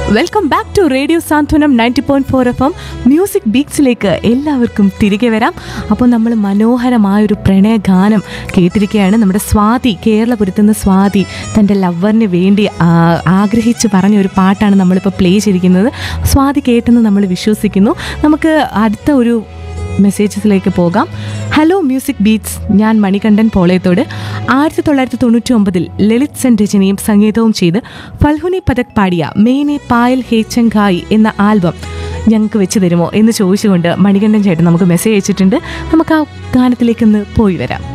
welcome back to radio Santhwanam ninety point four F M music ബീക്സിലേക്ക് എല്ലാവർക്കും തിരികെ വരാം അപ്പോൾ നമ്മൾ മനോഹരമായൊരു പ്രണയഗാനം കേട്ടിരിക്കുകയാണ് നമ്മുടെ സ്വാതി കേരളപുരത്തുനിന്ന് സ്വാതി തൻ്റെ ലവറിന് വേണ്ടി ആ, ആഗ്രഹിച്ച് പറഞ്ഞ ഒരു പാട്ടാണ് നമ്മളിപ്പോൾ പ്ലേ ചെയ്തിരിക്കുന്നത് സ്വാതി കേട്ടെന്ന് നമ്മൾ വിശ്വസിക്കുന്നു നമുക്ക് അടുത്ത ഒരു മെസ്സേജസിലേക്ക് പോകാം ഹലോ മ്യൂസിക് ബീറ്റ്സ് ഞാൻ മണികണ്ഠൻ പോളയത്തോട് ആയിരത്തി തൊള്ളായിരത്തി തൊണ്ണൂറ്റി ഒമ്പതിൽ ലളിത് സെൻ രചനയും സംഗീതവും ചെയ്ത് ഫൽഹുനി പതക് പാടിയ മെയ്നെ പായൽ ഹേച്ചങ്കായ് എന്ന ആൽബം ഞങ്ങൾക്ക് വെച്ച് തരുമോ എന്ന് ചോദിച്ചുകൊണ്ട് മണികണ്ഠൻ ചേട്ടൻ നമുക്ക് മെസ്സേജ് അയച്ചിട്ടുണ്ട് നമുക്ക് ആ ഗാനത്തിലേക്കൊന്ന് പോയി വരാം